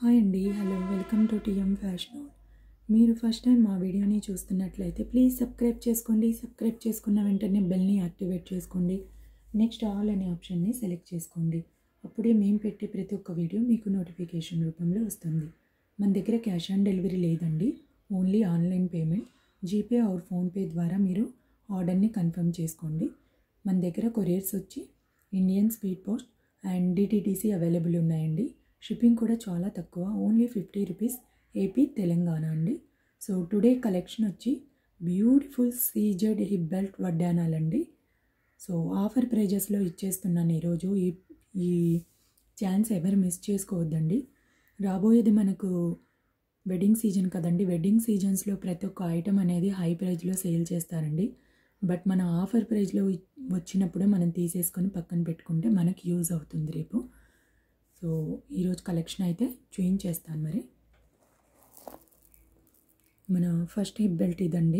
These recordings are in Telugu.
హాయ్ అండి hello welcome to TM fashion మీరు ఫస్ట్ టైం మా వీడియోని చూస్తున్నట్లయితే ప్లీజ్ సబ్స్క్రైబ్ చేసుకోండి సబ్స్క్రైబ్ చేసుకున్న వెంటనే బెల్ని యాక్టివేట్ చేసుకోండి నెక్స్ట్ ఆల్ అనే ఆప్షన్ని సెలెక్ట్ చేసుకోండి అప్పుడే మేము పెట్టే ప్రతి ఒక్క వీడియో మీకు నోటిఫికేషన్ రూపంలో వస్తుంది మన దగ్గర క్యాష్ ఆన్ డెలివరీ లేదండి only online payment GPay or PhonePe ద్వారా మీరు ఆర్డర్ని కన్ఫర్మ్ చేసుకోండి మన దగ్గర కొరియర్స్ వచ్చి Indian speed post and DTDC available ఉన్నాయండి షిప్పింగ్ కూడా చాలా తక్కువ only fifty rupees AP Telangana అండి సో టుడే కలెక్షన్ వచ్చి బ్యూటిఫుల్ సీజెడ్ హిప్ బెల్ట్ వడ్డానాలండి సో ఆఫర్ ప్రైజెస్లో ఇచ్చేస్తున్నాను ఈరోజు ఈ ఈ ఛాన్స్ ఎవరు మిస్ చేసుకోవద్దండి రాబోయేది మనకు వెడ్డింగ్ సీజన్ కదండి వెడ్డింగ్ సీజన్స్లో ప్రతి ఒక్క ఐటమ్ అనేది హై ప్రైజ్లో సేల్ చేస్తారండి బట్ మన ఆఫర్ ప్రైజ్లో వచ్చినప్పుడు మనం తీసేసుకొని పక్కన పెట్టుకుంటే మనకి యూజ్ అవుతుంది రేపు సో ఈరోజు కలెక్షన్ అయితే చూయించేస్తాను మరి మన ఫస్ట్ హిప్ బెల్ట్ ఇదండి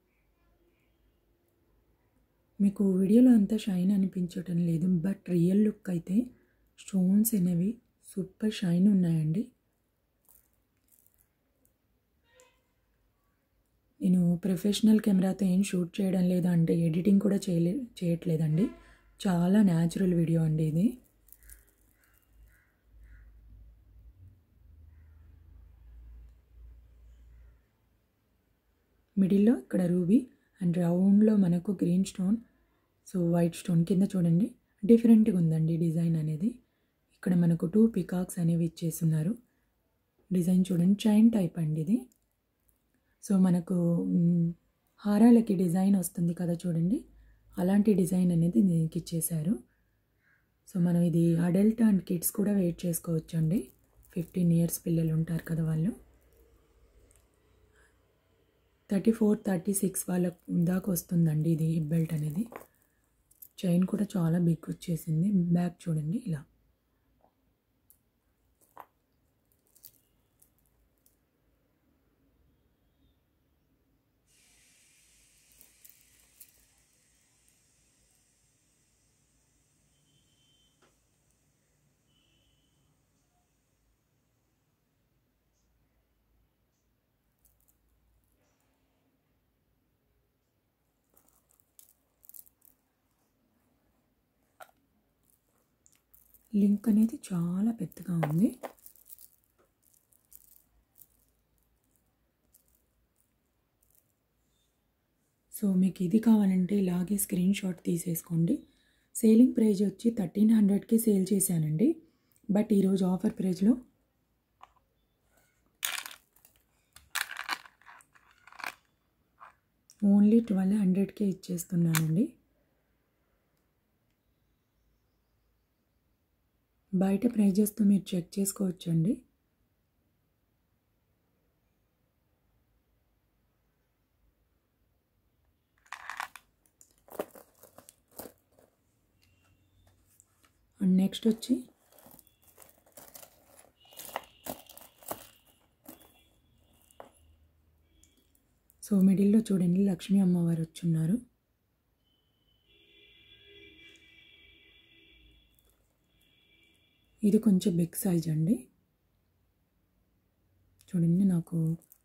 మీకు వీడియోలో అంతా షైన్ అనిపించటం లేదు బట్ రియల్ లుక్ అయితే స్టోన్స్ అనేవి సూపర్ షైన్ ఉన్నాయండి నేను ప్రొఫెషనల్ కెమెరాతో ఏం షూట్ చేయడం లేదా అంటే ఎడిటింగ్ కూడా చేయలే చేయట్లేదండి చాలా న్యాచురల్ వీడియో అండి ఇది మిడిల్లో ఇక్కడ రూబీ అండ్ రౌండ్లో మనకు green stone so white stone కింద చూడండి డిఫరెంట్గా ఉందండి డిజైన్ అనేది ఇక్కడ మనకు టూ పికాక్స్ అనేవి ఇచ్చేస్తున్నారు డిజైన్ చూడండి చైన్ టైప్ అండి ఇది సో మనకు హారాలకి డిజైన్ వస్తుంది కదా చూడండి అలాంటి డిజైన్ అనేది దీనికి ఇచ్చేశారు సో మనం ఇది అడల్ట్ అండ్ కిడ్స్ కూడా వెయిట్ చేసుకోవచ్చు అండి ఫిఫ్టీన్ ఇయర్స్ పిల్లలు ఉంటారు కదా వాళ్ళు థర్టీ ఫోర్ థర్టీ సిక్స్ వాళ్ళ దాకా వస్తుందండి ఇది హిప్ బెల్ట్ అనేది చైన్ కూడా చాలా బిగ్ వచ్చేసింది బ్యాక్ చూడండి ఇలా లింక్ అనేది చాలా పెద్దగా ఉంది సో మీకు ఇది కావాలంటే ఇలాగే స్క్రీన్ షాట్ తీసేసుకోండి సేలింగ్ ప్రైజ్ వచ్చి థర్టీన్ హండ్రెడ్కి సేల్ చేశానండి బట్ ఈరోజు ఆఫర్ ప్రైజ్లో ఓన్లీ ట్వెల్వ్ హండ్రెడ్కే ఇచ్చేస్తున్నానండి బయట ప్రైజెస్తో మీరు చెక్ చేసుకోవచ్చండి అండ్ నెక్స్ట్ వచ్చి సో మిడిల్లో చూడండి లక్ష్మీ అమ్మవారు వచ్చున్నారు ఇది కొంచెం బిగ్ సైజ్ అండి చూడండి నాకు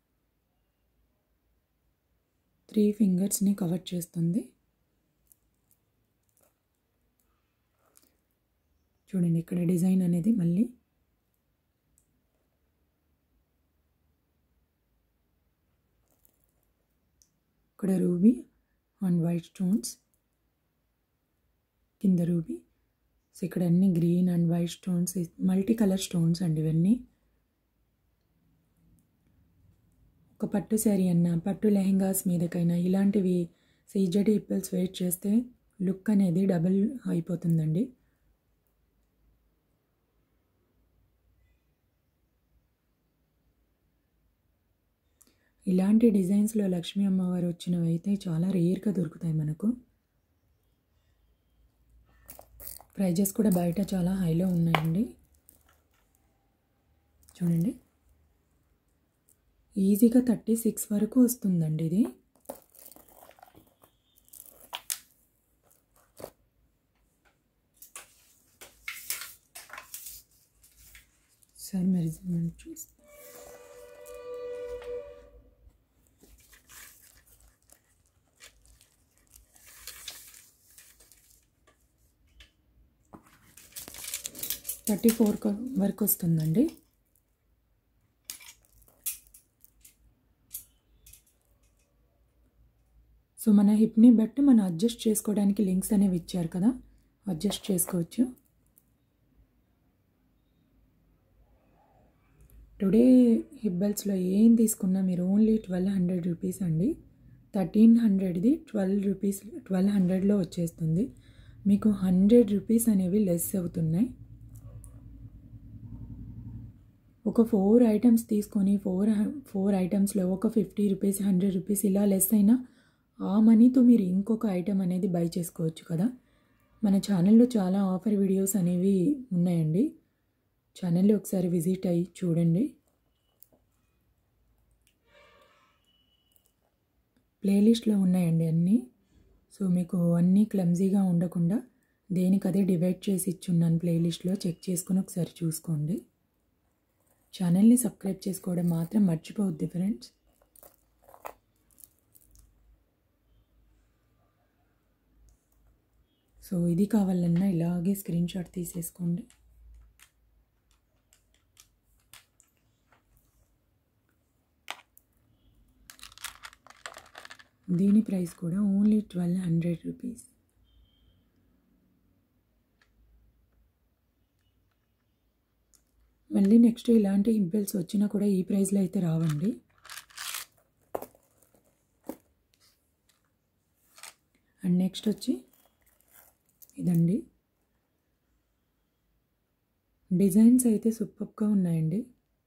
త్రీ ఫింగర్స్ని కవర్ చేస్తుంది చూడండి ఇక్కడ డిజైన్ అనేది మళ్ళీ ఇక్కడ రూబీ అండ్ వైట్ స్టోన్స్ కింద రూబీ సో ఇక్కడ అన్ని green and white stones multi colour stones అండి ఇవన్నీ ఒక పట్టు శారీ అన్న పట్టు లెహెంగాస్ మీదకైనా ఇలాంటివి సీజడి ఇప్పల్స్ వెయిట్ చేస్తే లుక్ అనేది డబుల్ అయిపోతుందండి ఇలాంటి డిజైన్స్లో లక్ష్మీ అమ్మవారు వచ్చినవి అయితే చాలా రేర్గా దొరుకుతాయి మనకు ప్రైజెస్ కూడా బయట చాలా హైలో ఉన్నాయండి చూడండి ఈజీగా థర్టీ సిక్స్ వరకు వస్తుందండి ఇది ఒకసారి మెజర్మెంట్ చూస్తాను థర్టీ ఫోర్ వరకు వస్తుందండి సో మన హిప్ని బట్టి మనం అడ్జస్ట్ చేసుకోవడానికి లింక్స్ అనేవి ఇచ్చారు కదా అడ్జస్ట్ చేసుకోవచ్చు టుడే హిబ్బల్స్లో ఏం తీసుకున్నా మీరు ఓన్లీ ట్వెల్వ్ హండ్రెడ్ రూపీస్ అండి థర్టీన్ హండ్రెడ్ది ట్వెల్వ్ రూపీస్ ట్వెల్వ్ హండ్రెడ్లో వచ్చేస్తుంది మీకు హండ్రెడ్ రూపీస్ అనేవి లెస్ అవుతున్నాయి ఒక ఫోర్ ఐటమ్స్ తీసుకొని ఫోర్ ఫోర్ ఐటమ్స్లో ఒక ఫిఫ్టీ రూపీస్ హండ్రెడ్ రూపీస్ ఇలా లెస్ అయినా ఆ మనీతో మీరు ఇంకొక ఐటమ్ అనేది బై చేసుకోవచ్చు కదా మన ఛానల్లో చాలా ఆఫర్ వీడియోస్ అనేవి ఉన్నాయండి ఛానల్లో ఒకసారి విజిట్ అయ్యి చూడండి ప్లేలిస్ట్లో ఉన్నాయండి అన్నీ సో మీకు అన్నీ క్లమ్జీగా ఉండకుండా దేనికదే డివైడ్ చేసి ఇచ్చున్నాను ప్లేలిస్ట్లో చెక్ చేసుకుని ఒకసారి చూసుకోండి ఛానల్ని సబ్స్క్రైబ్ చేసుకోవడం మాత్రం మర్చిపోవద్దు ఫ్రెండ్స్ సో ఇది కావాలన్నా ఇలాగే స్క్రీన్ షాట్ తీసేసుకోండి దీని ప్రైస్ కూడా ఓన్లీ ట్వెల్వ్ హండ్రెడ్ రూపీస్ మళ్ళీ నెక్స్ట్ ఇలాంటి హిబ్బెల్స్ వచ్చినా కూడా ఈ ప్రైస్లో అయితే రావండి అండ్ నెక్స్ట్ వచ్చి ఇదండి డిజైన్స్ అయితే సూపర్గా ఉన్నాయండి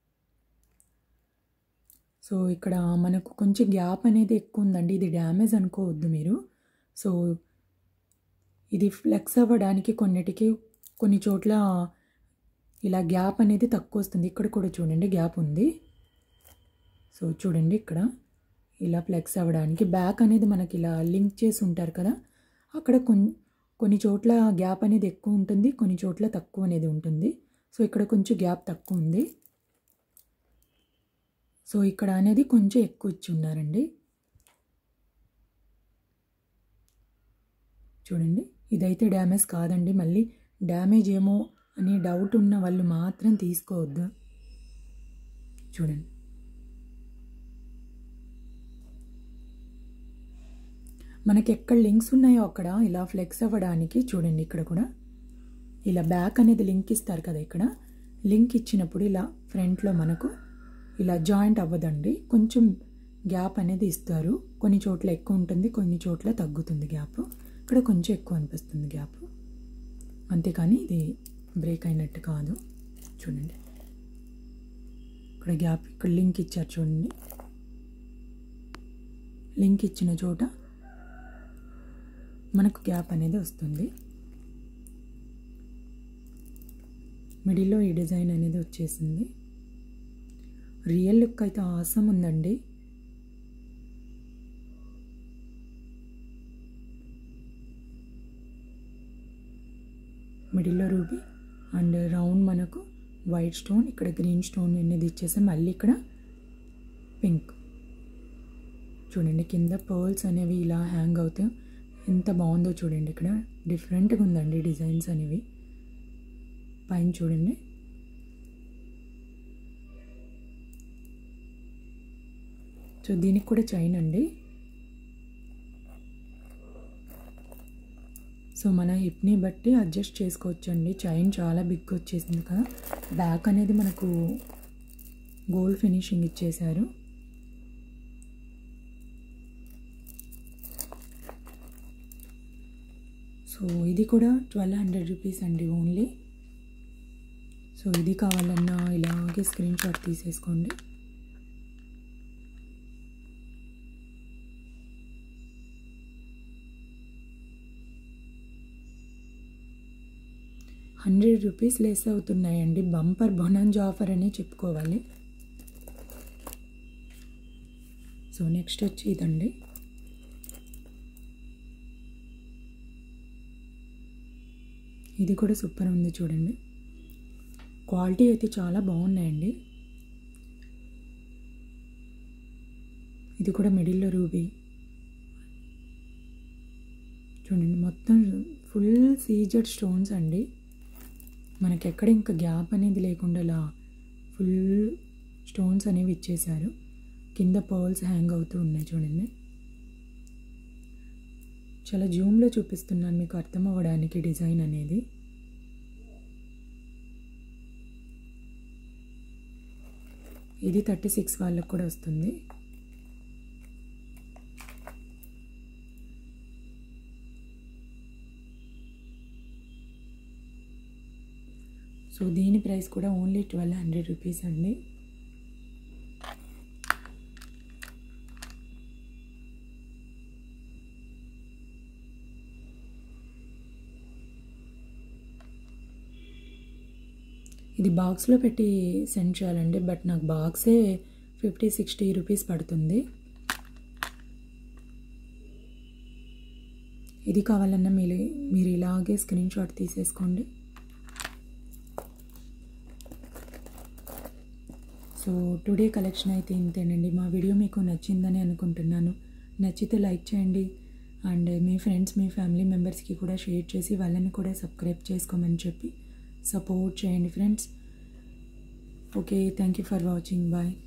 సో ఇక్కడ మనకు కొంచెం గ్యాప్ అనేది ఎక్కువ ఉందండి ఇది డ్యామేజ్ అనుకోవద్దు మీరు సో ఇది ఫ్లెక్స్ అవ్వడానికి కొన్నిటికి కొన్ని చోట్ల ఇలా గ్యాప్ అనేది తక్కువ వస్తుంది ఇక్కడ కూడా చూడండి గ్యాప్ ఉంది సో చూడండి ఇక్కడ ఇలా ఫ్లెక్స్ అవ్వడానికి బ్యాక్ అనేది మనకి ఇలా లింక్ చేసి ఉంటారు కదా అక్కడ కొన్ని కొన్ని చోట్ల గ్యాప్ అనేది ఎక్కువ ఉంటుంది కొన్ని చోట్ల తక్కువ అనేది ఉంటుంది సో ఇక్కడ కొంచెం గ్యాప్ తక్కువ ఉంది సో ఇక్కడ అనేది కొంచెం ఎక్కువ ఇచ్చి ఉన్నారండి చూడండి ఇదైతే డ్యామేజ్ కాదండి మళ్ళీ డ్యామేజ్ ఏమో అని డౌట్ ఉన్న వాళ్ళు మాత్రం తీసుకోవద్దు చూడండి మనకి ఎక్కడ లింక్స్ ఉన్నాయో అక్కడ ఇలా ఫ్లెక్స్ అవ్వడానికి చూడండి ఇక్కడ కూడా ఇలా బ్యాక్ అనేది లింక్ ఇస్తారు కదా ఇక్కడ లింక్ ఇచ్చినప్పుడు ఇలా ఫ్రంట్లో మనకు ఇలా జాయింట్ అవ్వదండి కొంచెం గ్యాప్ అనేది ఇస్తారు కొన్ని చోట్ల ఎక్కువ ఉంటుంది కొన్ని చోట్ల తగ్గుతుంది గ్యాప్ ఇక్కడ కొంచెం ఎక్కువ అనిపిస్తుంది గ్యాప్ అంతేకాని ఇది బ్రేక్ అయినట్టు కాదు చూడండి ఇక్కడ గ్యాప్ ఇక్కడ లింక్ ఇచ్చారు చూడండి లింక్ ఇచ్చిన చోట మనకు గ్యాప్ అనేది వస్తుంది మిడిల్లో ఈ డిజైన్ అనేది వచ్చేసింది రియల్ లుక్ అయితే ఆసం ఉందండి మిడిల్లో రూబీ అండ్ రౌండ్ మనకు వైట్ స్టోన్ ఇక్కడ గ్రీన్ స్టోన్ అనేది ఇచ్చేసి మళ్ళీ ఇక్కడ పింక్ చూడండి కింద పర్ల్స్ అనేవి ఇలా హ్యాంగ్ అవుతాయి ఎంత బాగుందో చూడండి ఇక్కడ డిఫరెంట్గా ఉందండి డిజైన్స్ అనేవి పైన చూడండి సో దీనికి కూడా చైన్ అండి సో మన హిప్ని బట్టి అడ్జస్ట్ చేసుకోవచ్చు అండి చైన్ చాలా బిగ్ వచ్చేసింది కదా బ్యాక్ అనేది మనకు గోల్డ్ ఫినిషింగ్ ఇచ్చేశారు సో ఇది కూడా ట్వెల్వ్ హండ్రెడ్ రూపీస్ అండి ఓన్లీ సో ఇది కావాలన్నా ఇలాగే స్క్రీన్ షాట్ తీసేసుకోండి హండ్రెడ్ రూపీస్ లెస్ అవుతున్నాయండి బంపర్ బొనాంజ్ ఆఫర్ అని చెప్పుకోవాలి సో నెక్స్ట్ వచ్చి ఇదండి ఇది కూడా సూపర్ ఉంది చూడండి క్వాలిటీ అయితే చాలా బాగున్నాయండి ఇది కూడా మిడిల్లో రూబీ చూడండి మొత్తం ఫుల్ సీజెడ్ స్టోన్స్ అండి మనకి ఎక్కడ ఇంకా గ్యాప్ అనేది లేకుండా ఇలా ఫుల్ స్టోన్స్ అనేవి ఇచ్చేశారు కింద పర్ల్స్ హ్యాంగ్ అవుతూ ఉన్నాయి చూడండి చాలా జూమ్లో చూపిస్తున్నాను మీకు అర్థం అవ్వడానికి డిజైన్ అనేది ఇది థర్టీ సిక్స్ వాళ్ళకు కూడా వస్తుంది సో దీని ప్రైస్ కూడా ఓన్లీ ట్వెల్వ్ హండ్రెడ్ రూపీస్ అండి ఇది బాక్స్లో పెట్టి సెండ్ చేయాలండి బట్ నాకు బాక్సే ఫిఫ్టీ సిక్స్టీ రూపీస్ పడుతుంది ఇది కావాలన్నా మీరు మీరు ఇలాగే స్క్రీన్ షాట్ తీసేసుకోండి సో టుడే కలెక్షన్ అయితే ఇంతేనండి మా వీడియో మీకు నచ్చిందని అనుకుంటున్నాను నచ్చితే లైక్ చేయండి అండ్ మీ ఫ్రెండ్స్ మీ ఫ్యామిలీ మెంబర్స్కి కూడా షేర్ చేసి వాళ్ళని కూడా సబ్స్క్రైబ్ చేసుకోమని చెప్పి సపోర్ట్ చేయండి friends okay thank you for watching bye